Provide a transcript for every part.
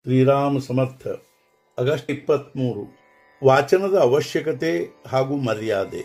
ಶ್ರೀರಾಮ ಸಮರ್ಥ August ಇಪ್ಪತ್ತ್ಮೂರು ವಾಚನದ ಅವಶ್ಯಕತೆ ಹಾಗೂ ಮರ್ಯಾದೆ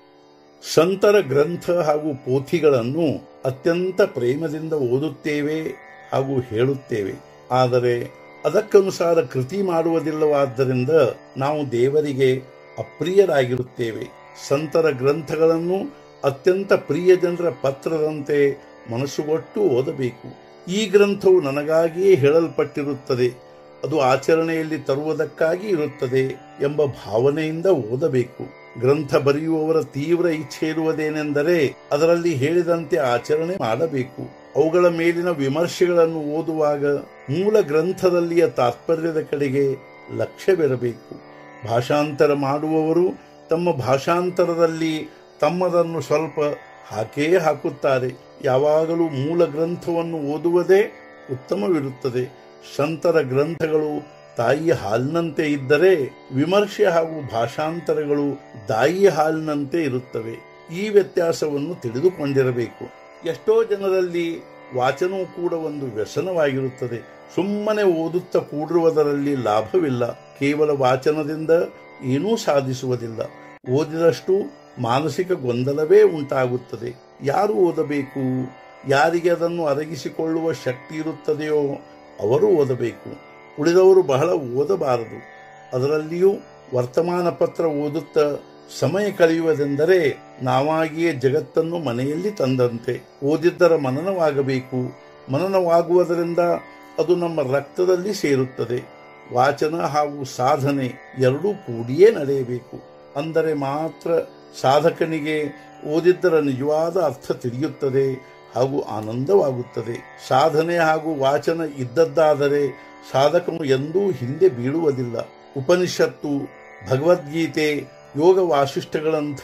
ಸಂತರ ಗ್ರಂಥ ಹಾಗೂ ಪೋಥಿಗಳನ್ನು ಅತ್ಯಂತ ಪ್ರೇಮದಿಂದ ಓದುತ್ತೇವೆ ಹಾಗೂ ಹೇಳುತ್ತೇವೆ ಆದರೆ ಅದಕ್ಕನುಸಾರ ಕೃತಿ ಮಾಡುವುದಿಲ್ಲವಾದ್ದರಿಂದ ನಾವು ದೇವರಿಗೆ ಅಪ್ರಿಯರಾಗಿರುತ್ತೇವೆ ಸಂತರ ಗ್ರಂಥಗಳನ್ನು ಅತ್ಯಂತ ಪ್ರಿಯ ಜನರ ಪತ್ರದಂತೆ ಮನಸ್ಸುಗೊಟ್ಟು ಓದಬೇಕು ಈ ಗ್ರಂಥವು ನನಗಾಗಿಯೇ ಹೇಳಲ್ಪಟ್ಟಿರುತ್ತದೆ ಅದು ಆಚರಣೆಯಲ್ಲಿ ತರುವುದಕ್ಕಾಗಿ ಇರುತ್ತದೆ ಎಂಬ ಭಾವನೆಯಿಂದ ಓದಬೇಕು ಗ್ರಂಥ ಬರೆಯುವವರ ತೀವ್ರ ಇಚ್ಛೆ ಇರುವುದೇನೆಂದರೆ ಅದರಲ್ಲಿ ಹೇಳಿದಂತೆ ಆಚರಣೆ ಮಾಡಬೇಕು ಅವುಗಳ ಮೇಲಿನ ವಿಮರ್ಶೆಗಳನ್ನು ಓದುವಾಗ ಮೂಲ ಗ್ರಂಥದಲ್ಲಿಯ ತಾತ್ಪರ್ಯದ ಕಡೆಗೆ ಲಕ್ಷ್ಯವಿರಬೇಕು ಭಾಷಾಂತರ ಮಾಡುವವರು ತಮ್ಮ ಭಾಷಾಂತರದಲ್ಲಿ ತಮ್ಮದನ್ನು ಸ್ವಲ್ಪ ಹಾಕೇ ಹಾಕುತ್ತಾರೆ ಯಾವಾಗಲೂ ಮೂಲ ಗ್ರಂಥವನ್ನು ಓದುವುದೇ ಉತ್ತಮವಿರುತ್ತದೆ ಸಂತರ ಗ್ರಂಥಗಳು ತಾಯಿಯ ಹಾಲಿನಂತೆ ಇದ್ದರೆ ವಿಮರ್ಶೆ ಹಾಗೂ ಭಾಷಾಂತರಗಳು ದಾಯಿಯ ಹಾಲಿನಂತೆ ಇರುತ್ತವೆ ಈ ವ್ಯತ್ಯಾಸವನ್ನು ತಿಳಿದುಕೊಂಡಿರಬೇಕು ಎಷ್ಟೋ ಜನರಲ್ಲಿ ವಾಚನವೂ ಕೂಡ ಒಂದು ವ್ಯಸನವಾಗಿರುತ್ತದೆ ಸುಮ್ಮನೆ ಓದುತ್ತಾ ಕೂಡಿರುವುದರಲ್ಲಿ ಲಾಭವಿಲ್ಲ ಕೇವಲ ವಾಚನದಿಂದ ಏನೂ ಸಾಧಿಸುವುದಿಲ್ಲ ಓದಿದಷ್ಟು ಮಾನಸಿಕ ಗೊಂದಲವೇ ಉಂಟಾಗುತ್ತದೆ ಯಾರು ಓದಬೇಕು ಯಾರಿಗೆ ಅದನ್ನು ಅರಗಿಸಿಕೊಳ್ಳುವ ಶಕ್ತಿ ಇರುತ್ತದೆಯೋ ಅವರು ಓದಬೇಕು ಉಳಿದವರು ಬಹಳ ಓದಬಾರದು ಅದರಲ್ಲಿಯೂ ವರ್ತಮಾನ ಪತ್ರ ಓದುತ್ತಾ ಸಮಯ ಕಳೆಯುವುದೆಂದರೆ ನಾವಾಗಿಯೇ ಜಗತ್ತನ್ನು ಮನೆಯಲ್ಲಿ ತಂದಂತೆ ಓದಿದ್ದರ ಮನನವಾಗಬೇಕು ಮನನವಾಗುವುದರಿಂದ ಅದು ನಮ್ಮ ರಕ್ತದಲ್ಲಿ ಸೇರುತ್ತದೆ ವಾಚನ ಹಾಗೂ ಸಾಧನೆ ಎರಡೂ ಕೂಡಿಯೇ ನಡೆಯಬೇಕು ಅಂದರೆ ಮಾತ್ರ ಸಾಧಕನಿಗೆ ಓದಿದ್ದರ ನಿಜವಾದ ಅರ್ಥ ತಿಳಿಯುತ್ತದೆ ಹಾಗೂ ಆನಂದವಾಗುತ್ತದೆ ಸಾಧನೆ ಹಾಗೂ ವಾಚನ ಇದ್ದದ್ದಾದರೆ ಸಾಧಕನು ಎಂದೂ ಹಿಂದೆ ಬೀಳುವುದಿಲ್ಲ ಉಪನಿಷತ್ತು ಭಗವದ್ಗೀತೆ ಯೋಗ ವಾಸಿಷ್ಠಗಳಂಥ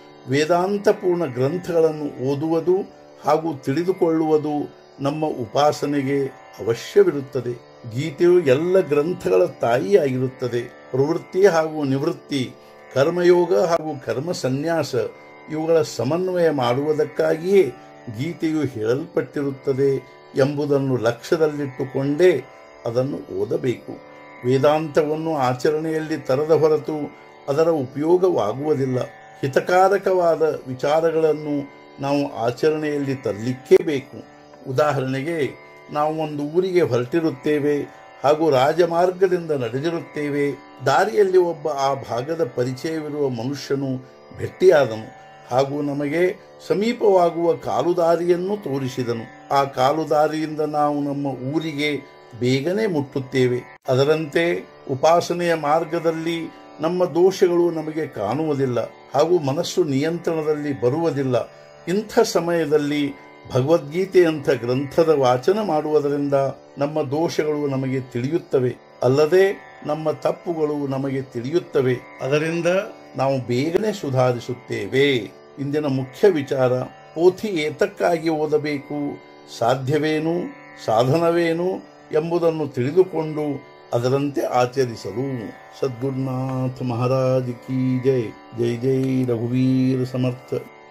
ವೇದಾಂತಪೂರ್ಣ ಗ್ರಂಥಗಳನ್ನು ಓದುವುದು ಹಾಗೂ ತಿಳಿದುಕೊಳ್ಳುವುದು ನಮ್ಮ ಉಪಾಸನೆಗೆ ಅವಶ್ಯವಿರುತ್ತದೆ ಗೀತೆಯು ಎಲ್ಲ ಗ್ರಂಥಗಳ ತಾಯಿಯಾಗಿರುತ್ತದೆ ಪ್ರವೃತ್ತಿ ಹಾಗೂ ನಿವೃತ್ತಿ ಕರ್ಮಯೋಗ ಹಾಗೂ ಕರ್ಮ ಸನ್ಯಾಸ ಇವುಗಳ ಸಮನ್ವಯ ಮಾಡುವುದಕ್ಕಾಗಿಯೇ ಗೀತೆಯು ಹೇಳಲ್ಪಟ್ಟಿರುತ್ತದೆ ಎಂಬುದನ್ನು ಲಕ್ಷ್ಯದಲ್ಲಿಟ್ಟುಕೊಂಡೇ ಅದನ್ನು ಓದಬೇಕು ವೇದಾಂತವನ್ನು ಆಚರಣೆಯಲ್ಲಿ ತರದ ಹೊರತು ಅದರ ಉಪಯೋಗವಾಗುವುದಿಲ್ಲ ಹಿತಕಾರಕವಾದ ವಿಚಾರಗಳನ್ನು ನಾವು ಆಚರಣೆಯಲ್ಲಿ ತರಲಿಕ್ಕೇ ಬೇಕು ಉದಾಹರಣೆಗೆ ನಾವು ಒಂದು ಊರಿಗೆ ಹೊರಟಿರುತ್ತೇವೆ ಹಾಗೂ ರಾಜಮಾರ್ಗದಿಂದ ನಡೆದಿರುತ್ತೇವೆ ದಾರಿಯಲ್ಲಿ ಒಬ್ಬ ಆ ಭಾಗದ ಪರಿಚಯವಿರುವ ಮನುಷ್ಯನು ಭೆಟ್ಟಿಯಾದನು ಹಾಗೂ ನಮಗೆ ಸಮೀಪವಾಗುವ ಕಾಲುದಾರಿಯನ್ನು ತೋರಿಸಿದನು ಆ ಕಾಲುದಾರಿಯಿಂದ ನಾವು ನಮ್ಮ ಊರಿಗೆ ಬೇಗನೆ ಮುಟ್ಟುತ್ತೇವೆ ಅದರಂತೆ ಉಪಾಸನೆಯ ಮಾರ್ಗದಲ್ಲಿ ನಮ್ಮ ದೋಷಗಳು ನಮಗೆ ಕಾಣುವುದಿಲ್ಲ ಹಾಗೂ ಮನಸ್ಸು ನಿಯಂತ್ರಣದಲ್ಲಿ ಬರುವುದಿಲ್ಲ ಇಂಥ ಸಮಯದಲ್ಲಿ ಭಗವದ್ಗೀತೆಯಂಥ ಗ್ರಂಥದ ವಾಚನ ಮಾಡುವುದರಿಂದ ನಮ್ಮ ದೋಷಗಳು ನಮಗೆ ತಿಳಿಯುತ್ತವೆ ಅಲ್ಲದೆ ನಮ್ಮ ತಪ್ಪುಗಳು ನಮಗೆ ತಿಳಿಯುತ್ತವೆ ಅದರಿಂದ ನಾವು ಬೇಗನೆ ಸುಧಾರಿಸುತ್ತೇವೆ ಇಂದಿನ ಮುಖ್ಯ ವಿಚಾರ ಪೋಥಿ ಏತಕ್ಕಾಗಿ ಓದಬೇಕು ಸಾಧ್ಯವೇನು ಸಾಧನವೇನು ಎಂಬುದನ್ನು ತಿಳಿದುಕೊಂಡು ಅದರಂತೆ ಆಚರಿಸಲು ಸದ್ಗುರುನಾಥ ಮಹಾರಾಜ್ ಕಿ ಜೈ ಜೈ ಜೈ ರಘುವೀರ ಸಮರ್ಥ